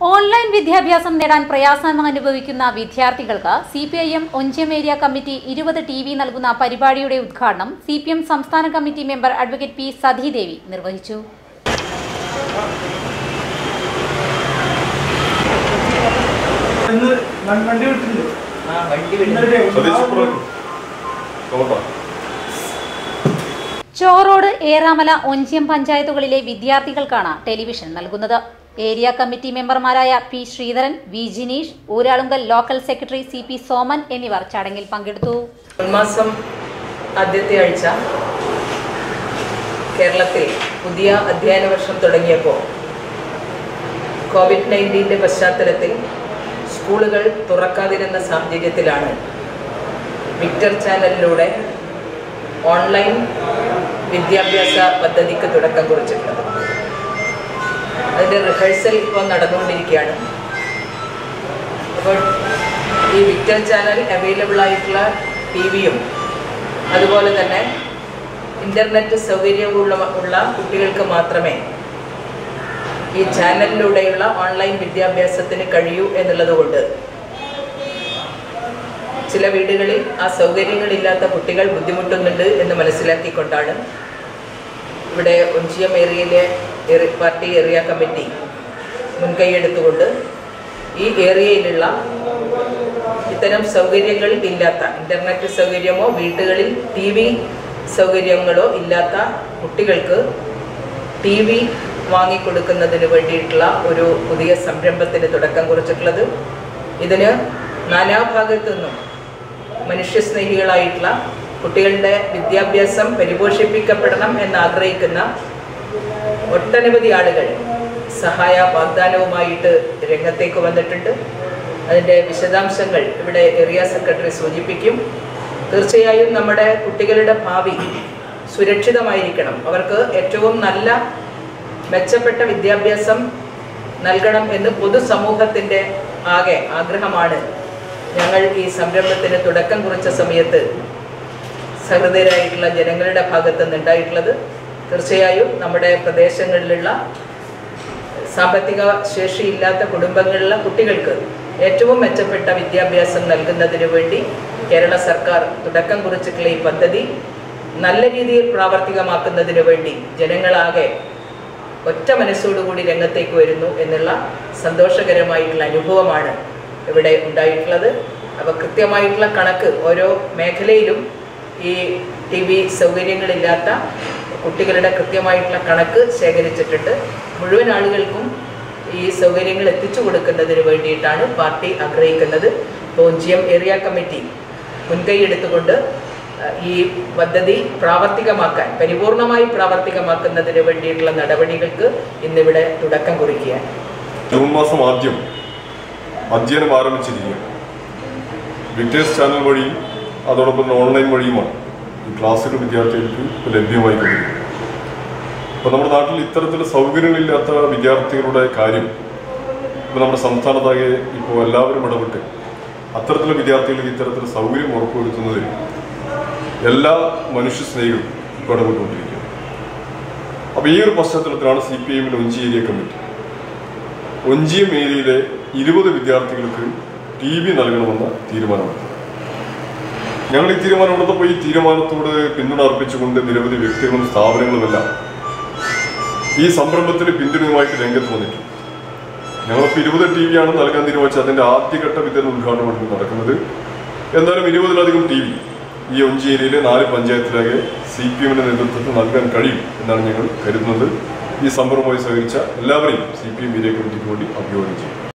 online വിദ്യാഭ്യാസം നേടാൻ പ്രയാസം അനുഭവിക്കുന്ന വിദ്യാർത്ഥികൾക്ക് C P I M Onchiyam area committee ഇരുപത് ടി വി നൽകുന്ന പരിപാടിയുടെ ഉദ്ഘാടനം സി പി എം സംസ്ഥാന committee member advocate P Sathidevi നിർവഹിച്ചു ഇന്ന് വ- വണ്ടി വിട്ടില്ലേ ആ വണ്ടി വിടുന്നു ഇന്നലെ സതീഷ് പുറം കോട്ട ചോറോഡ് ഏറാമല ഒഞ്ചിയം പഞ്ചായത്തുകളിലെ വിദ്യാർത്ഥികൾക്കാണ് ടെലിവിഷൻ നൽകുന്നത് ഏരിയ കമ്മിറ്റി മെമ്പർമാരായ P Sreedharan V Jineesh Uralungal local secretary C P Soman എന്നിവർ ചടങ്ങിൽ പങ്കെടുത്തു മാസം ആദ്യത്തെ ആഴ്ച കേരളത്തിൽ പുതിയ അധ്യയന വർഷം തുടങ്ങിയപ്പോൾ കോവിഡ് നയൻറ്റീൻ്റെ പശ്ചാത്തലത്തിൽ സ്കൂളുകൾ തുറക്കാതിരുന്ന സാഹചര്യത്തിലാണ് വിക്ടർ ചാനലിലൂടെ ഓൺലൈൻ വിദ്യാഭ്യാസ പദ്ധതിക്ക് തുടക്കം കുറിച്ചിട്ടുള്ളത് അതിൻ്റെ റിഹേഴ്സൽ ഇപ്പോൾ നടന്നുകൊണ്ടിരിക്കുകയാണ് അപ്പോൾ ഈ വിക്ടർ ചാനൽ അവൈലബിൾ ആയിട്ടുള്ള ടി വിയും അതുപോലെ തന്നെ ഇൻ്റർനെറ്റ് സൗകര്യമുള്ള ഉള്ള കുട്ടികൾക്ക് മാത്രമേ ഈ ചാനലിലൂടെയുള്ള ഓൺലൈൻ വിദ്യാഭ്യാസത്തിന് കഴിയൂ എന്നുള്ളത് കൊണ്ട് ചില വീടുകളിൽ ആ സൗകര്യങ്ങളില്ലാത്ത കുട്ടികൾ ബുദ്ധിമുട്ടുന്നുണ്ട് എന്ന് മനസ്സിലാക്കിക്കൊണ്ടാണ് ഇവിടെ ഒഞ്ചിയം ഏരിയയിലെ ഏറി- പാർട്ടി ഏരിയ കമ്മിറ്റി മുൻകൈയെടുത്തുകൊണ്ട് ഈ ഏരിയയിലുള്ള ഇത്തരം സൗകര്യങ്ങൾ ഇല്ലാത്ത ഇൻ്റർനെറ്റ് സൗകര്യമോ വീടുകളിൽ ടി വി സൗകര്യങ്ങളോ ഇല്ലാത്ത കുട്ടികൾക്ക് ടി വി വാങ്ങിക്കൊടുക്കുന്നതിന് വേണ്ടിയിട്ടുള്ള ഒരു പുതിയ സംരംഭത്തിന് തുടക്കം കുറിച്ചിട്ടുള്ളത് ഇതിന് നാനാഭാഗത്തു നിന്നും മനുഷ്യസ്നേഹികളായിട്ടുള്ള കുട്ടികളുടെ വിദ്യാഭ്യാസം പരിപോഷിപ്പിക്കപ്പെടണം എന്ന് ആഗ്രഹിക്കുന്ന ഒട്ടനവധി ആളുകൾ സഹായ വാഗ്ദാനവുമായിട്ട് രംഗത്തേക്ക് വന്നിട്ടുണ്ട് അതിൻ്റെ വിശദാംശങ്ങൾ ഇവിടെ ഏരിയ സെക്രട്ടറി സൂചിപ്പിക്കും തീർച്ചയായും നമ്മുടെ കുട്ടികളുടെ ഭാവി സുരക്ഷിതമായിരിക്കണം അവർക്ക് ഏറ്റവും നല്ല മെച്ചപ്പെട്ട വിദ്യാഭ്യാസം നൽകണം എന്ന് പൊതുസമൂഹത്തിൻ്റെ ആകെ ആഗ്രഹമാണ് ഞങ്ങൾ ഈ സംരംഭത്തിന് തുടക്കം കുറിച്ച സമയത്ത് സഹൃദയരായിട്ടുള്ള ജനങ്ങളുടെ ഭാഗത്ത് നിന്നുണ്ടായിട്ടുള്ളത് തീർച്ചയായും നമ്മുടെ പ്രദേശങ്ങളിലുള്ള സാമ്പത്തിക ശേഷിയില്ലാത്ത കുടുംബങ്ങളിലെ കുട്ടികൾക്ക് ഏറ്റവും മെച്ചപ്പെട്ട വിദ്യാഭ്യാസം നൽകുന്നതിന് വേണ്ടി കേരള സർക്കാർ തുടക്കം കുറിച്ചിട്ടുള്ള ഈ പദ്ധതി നല്ല രീതിയിൽ പ്രാവർത്തികമാക്കുന്നതിന് വേണ്ടി ജനങ്ങളാകെ ഒറ്റ മനസ്സോടുകൂടി രംഗത്തേക്ക് വരുന്നു എന്നുള്ള സന്തോഷകരമായിട്ടുള്ള അനുഭവമാണ് ഇവിടെ ഉണ്ടായിട്ടുള്ളത് അപ്പോൾ കൃത്യമായിട്ടുള്ള കണക്ക് ഓരോ മേഖലയിലും ഈ ടി വി സൗകര്യങ്ങളില്ലാത്ത കുട്ടികളുടെ കൃത്യമായിട്ടുള്ള കണക്ക് ശേഖരിച്ചിട്ടുണ്ട് മുഴുവൻ ആളുകൾക്കും ഈ സൗകര്യങ്ങൾ എത്തിച്ചു കൊടുക്കുന്നതിന് വേണ്ടിയിട്ടാണ് പാർട്ടി ആഗ്രഹിക്കുന്നത് പോഞ്ചിയം ഏരിയ കമ്മിറ്റി മുൻകൈ എടുത്തുകൊണ്ട് അഹ്, ഈ പദ്ധതി പ്രാവർത്തികമാക്കാൻ പരിപൂർണമായി പ്രാവർത്തികമാക്കുന്നതിന് വേണ്ടിയിട്ടുള്ള നടപടികൾക്ക് ഇന്നിവിടെ തുടക്കം കുറിക്കുകയാണ് ജൂൺ മാസം ആദ്യം അധ്യയനം ആരംഭിച്ചിരിക്കുകയാണ് വിക്ടേഴ്സ് ചാനൽ വഴിയും അതോടൊപ്പം തന്നെ ഓൺലൈൻ വഴിയുമാണ് ഈ ക്ലാസ്സുകൾ വിദ്യാർത്ഥികൾക്ക് ഇപ്പോൾ ലഭ്യമായി കൊണ്ടിരിക്കുന്നത് അപ്പോൾ നമ്മുടെ നാട്ടിൽ ഇത്തരത്തിൽ സൗകര്യങ്ങളില്ലാത്ത വിദ്യാർത്ഥികളുടെ കാര്യം ഇപ്പോൾ നമ്മുടെ സംസ്ഥാനത്താകെ ഇപ്പോൾ എല്ലാവരും ഇടപെട്ട് അത്തരത്തിലുള്ള വിദ്യാർത്ഥികൾക്ക് ഇത്തരത്തിൽ സൗകര്യം ഉറപ്പുവരുത്തുന്നതിൽ എല്ലാ മനുഷ്യ സ്നേഹികളും ഇപ്പോൾ ഇടപെട്ടുകൊണ്ടിരിക്കുന്നത് അപ്പോൾ ഈ ഒരു പശ്ചാത്തലത്തിലാണ് സി പി എമ്മിൻ്റെ ഒഞ്ചി ഏരിയ കമ്മിറ്റി ഒഞ്ചിയം ഏരിയയിലെ ഇരുപത് വിദ്യാർത്ഥികൾക്ക് ടി വി നൽകണമെന്ന തീരുമാനമെടുത്തത് ഞങ്ങൾ ഈ തീരുമാനമെടുത്തപ്പോൾ ഈ തീരുമാനത്തോട് പിന്തുണ അർപ്പിച്ചുകൊണ്ട് നിരവധി വ്യക്തികളും സ്ഥാപനങ്ങളുമെല്ലാം ഈ സംരംഭത്തിന് പിന്തുണയുമായിട്ട് രംഗത്ത് വന്നിട്ടുണ്ട് ഞങ്ങളിപ്പോൾ ഇരുപത് ടി വിയാണ് നൽകാൻ തീരുമാനിച്ചത് അതിൻ്റെ ആദ്യഘട്ട വിതരണ ഉദ്ഘാടനമാണ് ഇപ്പോൾ നടക്കുന്നത് എന്തായാലും ഇരുപതിലധികം ടി വി ഈ ഒഞ്ചി ഏരിയയിലെ നാല് പഞ്ചായത്തിലാകെ സി പി എമ്മിന്റെ നേതൃത്വത്തിൽ നൽകാൻ കഴിയും എന്നാണ് ഞങ്ങൾ കരുതുന്നത് ഈ സംരംഭവുമായി സഹകരിച്ച എല്ലാവരെയും സി പി എം ഏരിയ കമ്മിറ്റിക്ക് വേണ്ടി അഭിവാദ്യം ചെയ്യും